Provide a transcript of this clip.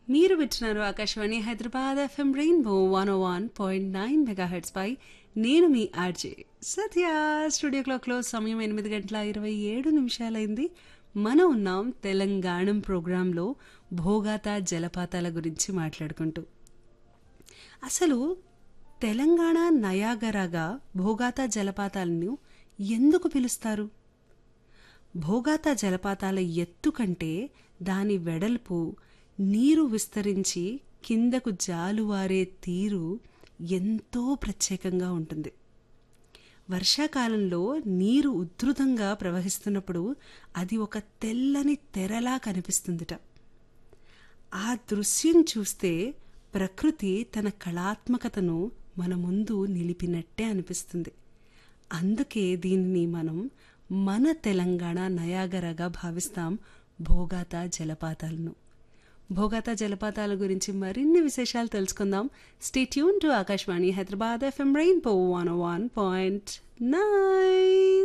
మీరు వింటున్నారు Akashvani Hyderabad FM Rainbow one O one point nine megahertz పై నేను మీ ఆర్జే సత్య స్టూడియో క్లాక్లో సమయం ఎనిమిది గంటల ఇరవై ఏడు నిమిషాలైంది మనం ఉన్నాం తెలంగాణం ప్రోగ్రాంలో భోగాత జలపాతాల గురించి మాట్లాడుకుంటూ అసలు తెలంగాణ నయాగరాగా భోగాత జలపాతాలను ఎందుకు పిలుస్తారు భోగాత జలపాతాల ఎత్తు కంటే దాని వెడల్పు నీరు విస్తరించి కిందకు జాలువారే తీరు ఎంతో ప్రత్యేకంగా ఉంటుంది వర్షాకాలంలో నీరు ఉధృతంగా ప్రవహిస్తున్నప్పుడు అది ఒక తెల్లని తెరలా కనిపిస్తుందిట ఆ దృశ్యం చూస్తే ప్రకృతి తన కళాత్మకతను మన ముందు నిలిపినట్టే అనిపిస్తుంది అందుకే దీనిని మనం మన తెలంగాణ నయాగరగా భావిస్తాం భోగాత జలపాతాలను భోగాత జలపాతాల గురించి మరిన్ని విశేషాలు తెలుసుకుందాం stay tune to Akashvani Hyderabad FM Rainbow one one point nine